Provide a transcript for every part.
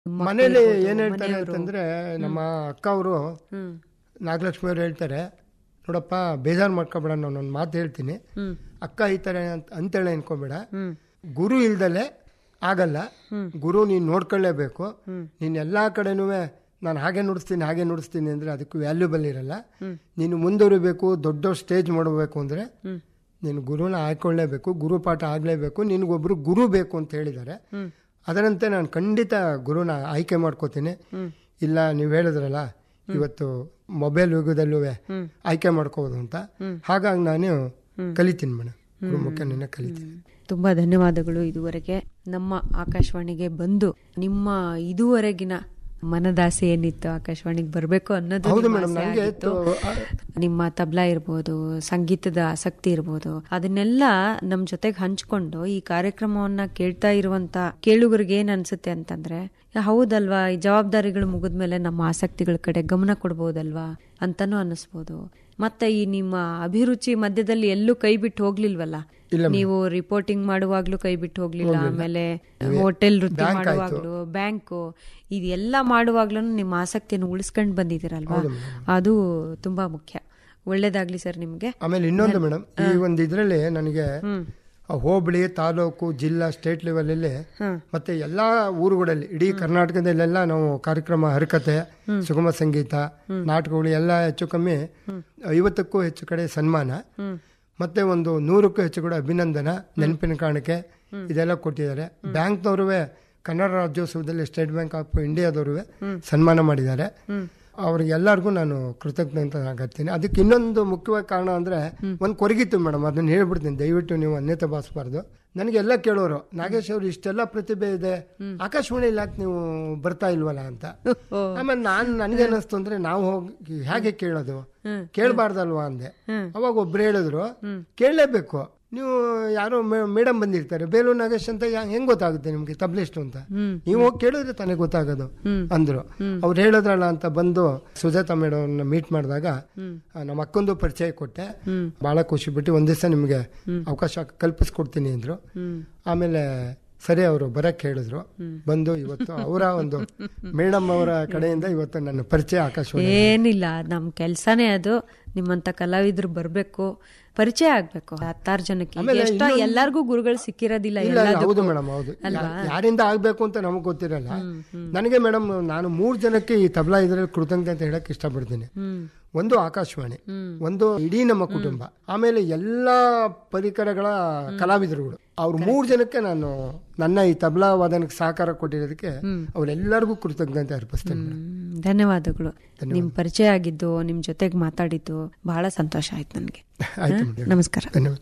ಮನೇಲಿ ಏನ್ ಹೇಳ್ತಾರೆ ಅಂತಂದ್ರೆ ನಮ್ಮ ಅಕ್ಕ ಅವರು ನಾಗಲಕ್ಷ್ಮಿ ಅವ್ರು ಹೇಳ್ತಾರೆ ನೋಡಪ್ಪ ಬೇಜಾರು ಮಾಡ್ಕೊಬೇಡ ನಾನು ಒಂದು ಮಾತು ಹೇಳ್ತೀನಿ ಅಕ್ಕ ಈ ಥರ ಅಂತ ಅಂತೇಳಿ ಅನ್ಕೋಬೇಡ ಗುರು ಇಲ್ದಲೆ ಆಗಲ್ಲ ಗುರು ನೀನು ನೋಡ್ಕೊಳ್ಳೇಬೇಕು ನೀನು ಎಲ್ಲ ಕಡೆನೂ ನಾನು ಹಾಗೆ ನುಡಿಸ್ತೀನಿ ಹಾಗೆ ನುಡಿಸ್ತೀನಿ ಅಂದರೆ ಅದಕ್ಕೂ ವ್ಯಾಲ್ಯೂಬಲ್ ಇರಲ್ಲ ನೀನು ಮುಂದುವರಿಬೇಕು ದೊಡ್ಡ ಸ್ಟೇಜ್ ಮಾಡಬೇಕು ಅಂದರೆ ನೀನು ಗುರುನ ಆಯ್ಕೊಳ್ಳೇಬೇಕು ಗುರು ಪಾಠ ಆಗಲೇಬೇಕು ನಿನಗೊಬ್ರು ಗುರು ಬೇಕು ಅಂತ ಹೇಳಿದ್ದಾರೆ ಅದರಂತೆ ನಾನು ಖಂಡಿತ ಗುರುನ ಆಯ್ಕೆ ಮಾಡ್ಕೋತೀನಿ ಇಲ್ಲ ನೀವು ಹೇಳಿದ್ರಲ್ಲ ಇವತ್ತು ಮೊಬೈಲ್ ಯುಗದಲ್ಲೂ ಆಯ್ಕೆ ಮಾಡ್ಕೋಬೋದು ಅಂತ ಹಾಗಾಗಿ ನಾನು ಕಲಿತೀನಿ ಮೇಡಮ್ ಗುರುಮುಖನಿಂದ ಕಲಿತೀನಿ ತುಂಬಾ ಧನ್ಯವಾದಗಳು ಇದುವರೆಗೆ ನಮ್ಮ ಆಕಾಶವಾಣಿಗೆ ಬಂದು ನಿಮ್ಮ ಇದುವರೆಗಿನ ಮನದಾಸೆ ಏನಿತ್ತು ಆಕಾಶವಾಣಿಗೆ ಬರಬೇಕು ಅನ್ನೋದು ಹೌದು ನಿಮ್ಮ ಮೇಡಮ್ ಆಸೆ ನನಗೆ ಆಗಿತ್ತು. ನಿಮ್ಮ ತಬ್ಲಾ ಇರ್ಬೋದು ಸಂಗೀತದ ಆಸಕ್ತಿ ಇರ್ಬೋದು ಅದನ್ನೆಲ್ಲ ನಮ್ ಜೊತೆಗೆ ಹಂಚ್ಕೊಂಡು ಈ ಕಾರ್ಯಕ್ರಮವನ್ನ ಕೇಳ್ತಾ ಇರುವಂತ ಕೇಳುಗರಿಗೆ ಏನ್ ಅನ್ಸುತ್ತೆ ಅಂತಂದ್ರೆ ಹೌದಲ್ವಾ ಈ ಜವಾಬ್ದಾರಿಗಳು ಮುಗಿದ್ಮೇಲೆ ನಮ್ಮ ಆಸಕ್ತಿಗಳ ಕಡೆ ಗಮನ ಕೊಡ್ಬೋದಲ್ವಾ ಅಂತಾನೂ ಅನ್ನಿಸ್ಬೋದು ಮತ್ತೆ ಈ ನಿಮ್ಮ ಅಭಿರುಚಿ ಮಧ್ಯದಲ್ಲಿ ಎಲ್ಲೂ ಕೈ ಬಿಟ್ಟು ಹೋಗ್ಲಿಲ್ವಲ್ಲ ಇಲ್ಲ ನೀವು ರಿಪೋರ್ಟಿಂಗ್ ಮಾಡುವಾಗ್ಲೂ ಕೈ ಬಿಟ್ಟು ಹೋಗ್ಲಿಲ್ಲ ಆಮೇಲೆ ಹೋಟೆಲ್ ವೃತ್ತಿ ಮಾಡುವಾಗ್ಲೂ ಬ್ಯಾಂಕು ಇದೆಲ್ಲ ಮಾಡುವಾಗ್ಲೂ ನಿಮ್ಮ ಆಸಕ್ತಿಯನ್ನು ಉಳಿಸ್ಕೊಂಡು ಬಂದಿದ್ದೀರಲ್ವಾ ಅದು ತುಂಬಾ ಮುಖ್ಯ ಒಳ್ಳೇದಾಗ್ಲಿ ಸರ್ ನಿಮ್ಗೆ ಆಮೇಲೆ ಇನ್ನೊಂದು ಮೇಡಮ್ ಈ ಒಂದು ಇದರಲ್ಲಿ ನನಗೆ ಆ ಹೋಬಳಿ ತಾಲೂಕು ಜಿಲ್ಲಾ ಸ್ಟೇಟ್ ಲೆವೆಲಲ್ಲಿ ಮತ್ತೆ ಎಲ್ಲಾ ಊರುಗಳಲ್ಲಿ ಇಡೀ ಕರ್ನಾಟಕದಲ್ಲೆಲ್ಲ ನಾವು ಕಾರ್ಯಕ್ರಮ ಹರಕತೆ ಸುಗಮ ಸಂಗೀತ ನಾಟಕಗಳು ಎಲ್ಲ ಹೆಚ್ಚು ಕಮ್ಮಿ ಐವತ್ತಕ್ಕೂ ಹೆಚ್ಚು ಕಡೆ ಸನ್ಮಾನ ಮತ್ತೆ ಒಂದು ನೂರಕ್ಕೂ ಹೆಚ್ಚು ಕಡೆ ಅಭಿನಂದನ ನೆನಪಿನ ಕಾಣಿಕೆ ಇದೆಲ್ಲ ಕೊಟ್ಟಿದ್ದಾರೆ ಬ್ಯಾಂಕ್ನವರು ಕನ್ನಡ ರಾಜ್ಯೋತ್ಸವದಲ್ಲಿ ಸ್ಟೇಟ್ ಬ್ಯಾಂಕ್ ಆಫ್ ಇಂಡಿಯಾದವರು ಸನ್ಮಾನ ಮಾಡಿದ್ದಾರೆ ಅವ್ರಿಗೆಲ್ಲರಿಗೂ ನಾನು ಕೃತಜ್ಞತೆ ಆಗತ್ತೀನಿ ಅದಕ್ಕೆ ಇನ್ನೊಂದು ಮುಖ್ಯವಾದ ಕಾರಣ ಅಂದ್ರೆ ಒಂದು ಕೊರಗಿತ್ತು ಮೇಡಮ್ ಅದನ್ನ ಹೇಳ್ಬಿಡ್ತೀನಿ ದಯವಿಟ್ಟು ನೀವು ಅನ್ಯತೆ ಭಾವಿಸಬಾರ್ದು ನನಗೆಲ್ಲ ಕೇಳೋರು ನಾಗೇಶ್ ಅವ್ರು ಇಷ್ಟೆಲ್ಲ ಪ್ರತಿಭೆ ಇದೆ ಆಕಾಶವಾಣಿಯಲ್ಲಿ ಯಾಕೆ ನೀವು ಬರ್ತಾ ಇಲ್ವಲ್ಲ ಅಂತ ಆಮೇಲೆ ನಾನ್ ನನ್ಗೆ ಅನಿಸ್ತು ಅಂದ್ರೆ ನಾವು ಹೋಗಿ ಹೇಗೆ ಕೇಳೋದು ಕೇಳಬಾರ್ದಲ್ವಾ ಅಂದೆ ಅವಾಗ ಒಬ್ರು ಹೇಳಿದ್ರು ಕೇಳಲೇಬೇಕು ನೀವು ಯಾರೋ ಮೇಡಮ್ ಬಂದಿರ್ತಾರೆ ಬೇಲೂರು ನಾಗೇಶ್ ಅಂತ ಯಾ- ಹೆಂಗ್ ಗೊತ್ತಾಗುತ್ತೆ ನಿಮ್ಗೆ ತಬ್ಲಿಷ್ಟು ಅಂತ ನೀವು ಹೋಗಿ ಕೇಳಿದ್ರೆ ತಾನೇ ಗೊತ್ತಾಗೋದು ಅಂದ್ರು ಅವ್ರು ಹೇಳಿದ್ರಲ್ಲ ಅಂತ ಬಂದು ಸುಜಾತ ಮೇಡಮ್ ಮೀಟ್ ಮಾಡಿದಾಗ ಆ, ನಮ್ಮ ಅಕ್ಕೊಂದು ಪರಿಚಯ ಕೊಟ್ಟೆ ಬಹಳ ಖುಷಿ ಬಿಟ್ಟು ಒಂದ್ ದಿವಸ ನಿಮ್ಗೆ ಅವಕಾಶ ಕಲ್ಪಿಸ್ಕೊಡ್ತೀನಿ ಅಂದ್ರು ಆಮೇಲೆ ಸರಿ ಅವರು ಬರಕ್ ಹೇಳಿದ್ರು ಬಂದು ಇವತ್ತು ಅವರ ಒಂದು ಮೇಡಮ್ ಅವರ ಕಡೆಯಿಂದ ಇವತ್ತು ನನ್ನ ಪರಿಚಯ ಆಕಾಶವಾಣಿ ಏನಿಲ್ಲ ನಮ್ ಕೆಲ್ಸನೇ ಅದು ನಿಮ್ಮಂತ ಕಲಾವಿದ್ರು ಬರ್ಬೇಕು ಪರಿಚಯ ಆಗ್ಬೇಕು ಹತ್ತಾರು ಜನಕ್ಕೆ ಎಷ್ಟೋ ಎಲ್ಲಾರ್ಗೂ ಗುರುಗಳು ಸಿಕ್ಕಿರೋದಿಲ್ಲ ಇಲ್ಲ ಇಲ್ಲ, ಎಲ್ಲದಕ್ಕೂ. ಹೌದು ಮೇಡಮ್ ಹೌದು ಯಾ- ಯಾರಿಂದ ಆಗ್ಬೇಕು ಅಂತ ನಮಗ್ ಗೊತ್ತಿರಲ್ಲ ನನಗೆ ಮೇಡಮ್ ನಾನು ಮೂರ್ ಜನಕ್ಕೆ ಈ ತಬ್ಲಾ ಇದ್ರಲ್ಲಿ ಕೃತಜ್ಞತೆ ಅಂತ ಹೇಳಕ್ ಇಷ್ಟಪಡ್ತೀನಿ ಒಂದು ಆಕಾಶವಾಣಿ ಒಂದು ಇಡೀ ನಮ್ಮ ಕುಟುಂಬ ಆಮೇಲೆ ಎಲ್ಲಾ ಪರಿಕರಗಳ ಕಲಾವಿದರುಗಳು ಅವ್ರ ಮೂರ್ ಜನಕ್ಕೆ ನಾನು ನನ್ನ ಈ ತಬ್ಲಾ ವಾದನಕ್ಕೆ ಸಹಕಾರ ಕೊಟ್ಟಿರೋದಕ್ಕೆ ಅವರೆಲ್ಲರಿಗೂ ಕೃತಜ್ಞತೆ ಅರ್ಪಿಸ್ತೇನೆ ಮೇಡಮ್. ಹ್ಮ್, ಧನ್ಯವಾದಗಳು ನಿಮ್ ಪರಿಚಯ ಆಗಿದ್ದು ನಿಮ್ ಜೊತೆಗೆ ಮಾತಾಡಿದ್ದು ಬಹಳ ಸಂತೋಷ ಆಯ್ತು ನನ್ಗೆ ಆಯ್ತು ಹಾ? ಮೇಡಮ್ ನಮಸ್ಕಾರ ಧನ್ಯವಾದ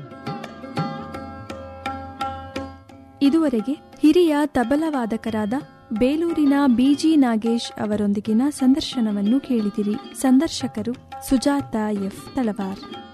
ಇದುವರೆಗೆ ಹಿರಿಯ ತಬಲವಾದಕರಾದ ಬೇಲೂರಿನ ಬಿಜಿ ನಾಗೇಶ್ ಅವರೊಂದಿಗಿನ ಸಂದರ್ಶನವನ್ನು ಕೇಳಿದಿರಿ ಸಂದರ್ಶಕರು ಸುಜಾತ ಎಫ್ ತಳವಾರ್